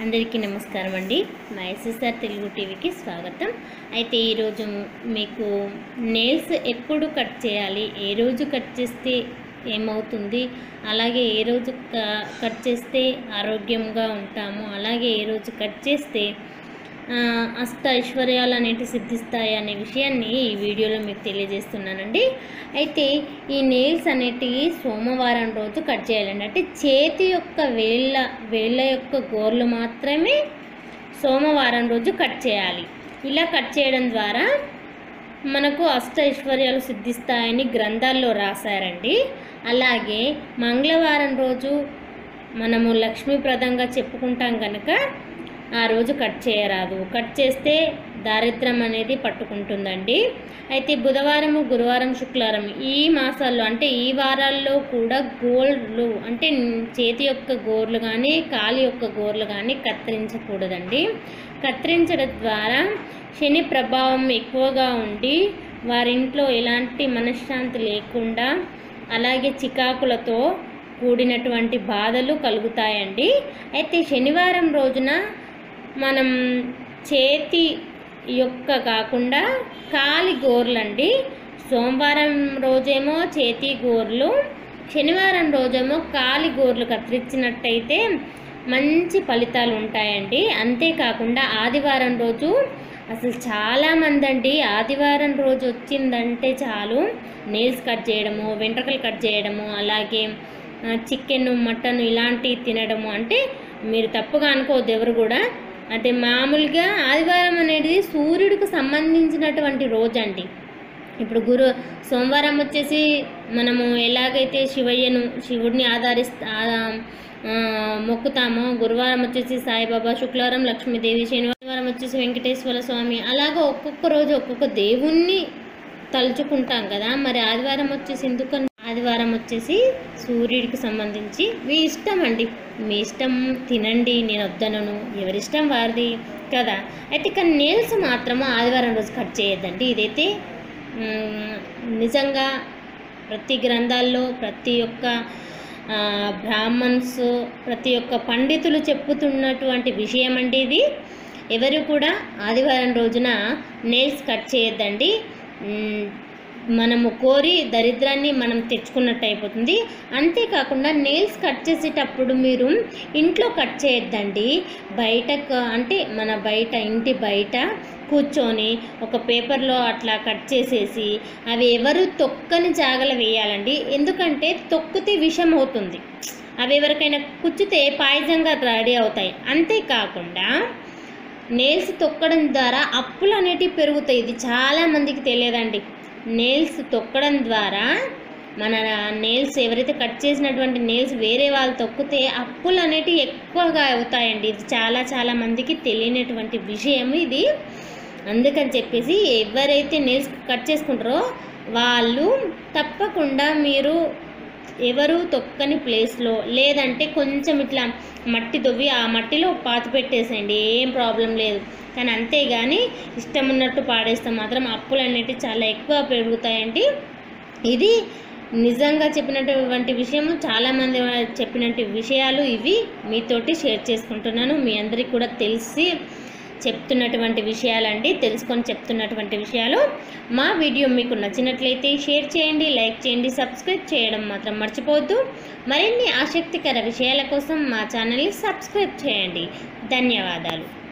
అందరికీ నమస్కారం అండి మా ఎస్ఎస్ఆర్ తెలుగు టీవీకి స్వాగతం అయితే ఈరోజు మీకు నెయిల్స్ ఎప్పుడు కట్ చేయాలి ఏ రోజు కట్ చేస్తే ఏమవుతుంది అలాగే ఏ రోజు క- కట్ చేస్తే ఆరోగ్యంగా ఉంటాము అలాగే ఏ రోజు కట్ చేస్తే ఆ, అష్ట ఐశ్వర్యాలు అనేవి సిద్ధిస్తాయి అనే విషయాన్ని ఈ వీడియోలో మీకు తెలియజేస్తున్నానండి అయితే ఈ నెయిల్స్ అనేటివి సోమవారం రోజు కట్ చేయాలండి అంటే చేతి యొక్క వేళ్ళ వేళ్ళ యొక్క గోర్లు మాత్రమే సోమవారం రోజు కట్ చేయాలి ఇలా కట్ చేయడం ద్వారా మనకు అష్ట ఐశ్వర్యాలు సిద్ధిస్తాయని గ్రంథాల్లో రాశారండి అలాగే మంగళవారం రోజు మనము లక్ష్మీప్రదంగా చెప్పుకుంటాం కనుక ఆ రోజు కట్ చేయరాదు కట్ చేస్తే దారిద్రం అనేది పట్టుకుంటుందండి అయితే బుధవారము గురువారం శుక్రవారం ఈ మాసాల్లో అంటే ఈ వారాల్లో కూడా గోర్లు అంటే చేతి యొక్క గోర్లు కానీ కాలి యొక్క గోర్లు కానీ కత్తిరించకూడదండి కత్తిరించడం ద్వారా శని ప్రభావం ఎక్కువగా ఉండి వారింట్లో ఎలాంటి మనశ్శాంతి లేకుండా అలాగే చికాకులతో కూడినటువంటి బాధలు కలుగుతాయండి అయితే శనివారం రోజున మనం చేతి యొక్క కాకుండా కాలి గోర్లండి సోమవారం రోజేమో చేతి గోర్లు శనివారం రోజేమో కాలి గోర్లు కత్తిరించినట్టయితే మంచి ఫలితాలు ఉంటాయండి అంతేకాకుండా ఆదివారం రోజు అసలు చాలామంది అండి ఆదివారం రోజు వచ్చిందంటే చాలు నెయిల్స్ కట్ చేయడము వెంట్రుకలు కట్ చేయడము అలాగే చికెన్ మటన్ ఇలాంటివి తినడము అంటే మీరు తప్పుగా అనుకోవద్దు ఎవరు కూడా అంటే మామూలుగా ఆదివారం అనేది సూర్యుడికి సంబంధించినటువంటి రోజు అండి ఇప్పుడు గురు సోమవారం వచ్చేసి మనము ఎలాగైతే శివయ్యను శివుడిని ఆధారిస్తా ఆ, మొక్కుతామో గురువారం వచ్చేసి సాయిబాబా శుక్రవారం లక్ష్మీదేవి శనివారం వచ్చేసి వెంకటేశ్వర స్వామి అలాగా ఒక్కొక్క రోజు ఒక్కొక్క దేవుణ్ణి తలుచుకుంటాం కదా మరి ఆదివారం వచ్చేసి ఎందుకని ఆదివారం వచ్చేసి సూర్యుడికి సంబంధించి మీ ఇష్టం అండి మీ ఇష్టం తినండి నేను వద్దనను ఎవరిష్టం వారిది కదా అయితే కానీ నేల్స్ మాత్రము ఆదివారం రోజు కట్ చేయొద్దండి ఇదైతే మ్, నిజంగా ప్రతి గ్రంథాల్లో ప్రతి ఒక్క ఆ, బ్రాహ్మణ్స్ ప్రతి ఒక్క పండితులు చెప్పుతున్నటువంటి విషయం అండి ఇది ఎవరు కూడా ఆదివారం రోజున నెయిల్స్ కట్ చేయొద్దండి మ్, మనము కోరి దరిద్రాన్ని మనం తెచ్చుకున్నట్టు అయిపోతుంది అంతేకాకుండా నెయిల్స్ కట్ చేసేటప్పుడు మీరు ఇంట్లో కట్ చేయొద్దండి బయట క- అంటే మన బయట ఇంటి బయట కూర్చొని ఒక పేపర్లో అట్లా కట్ చేసేసి అవి ఎవరు తొక్కని జాగల వేయాలండి ఎందుకంటే తొక్కితే విషం అవుతుంది అవి ఎవరికైనా కుచ్చితే పాయిజన్గా రెడీ అవుతాయి అంతేకాకుండా నేల్స్ తొక్కడం ద్వారా అప్పులు అనేటివి పెరుగుతాయి ఇది చాలా మందికి తెలియదండి నేల్స్ తొక్కడం ద్వారా మన నేల్స్ ఎవరైతే కట్ చేసినటువంటి నేల్స్ వేరే వాళ్ళు తొక్కితే అప్పులు అనేటివి ఎక్కువగా అవుతాయండి ఇది చాలా చాలా మందికి తెలియనటువంటి విషయం ఇది అందుకని చెప్పేసి ఎవరైతే నెయిల్స్ కట్ చేసుకుంటారో వాళ్ళు తప్పకుండా మీరు ఎవరు తొక్కని ప్లేస్లో లేదంటే కొంచెం ఇట్లా మట్టి దొవ్వి ఆ మట్టిలో పాతి పెట్టేసేయండి ఏం ప్రాబ్లం లేదు కానీ అంతేగాని ఇష్టం ఉన్నట్టు పాడేస్తే మాత్రం అప్పులు అనేటివి చాలా ఎక్కువ పెరుగుతాయండి ఇది నిజంగా చెప్పినటువంటి విషయం చాలామంది చెప్పినట్టు విషయాలు ఇవి మీతోటి షేర్ చేసుకుంటున్నాను మీ అందరికీ కూడా తెలిసి చెప్తున్నటువంటి విషయాలండి తెలుసుకొని చెప్తున్నటువంటి విషయాలు మా వీడియో మీకు నచ్చినట్లయితే షేర్ చేయండి లైక్ చేయండి సబ్స్క్రైబ్ చేయడం మాత్రం మర్చిపోవద్దు మరిన్ని ఆసక్తికర విషయాల కోసం మా ఛానల్ని సబ్స్క్రైబ్ చేయండి ధన్యవాదాలు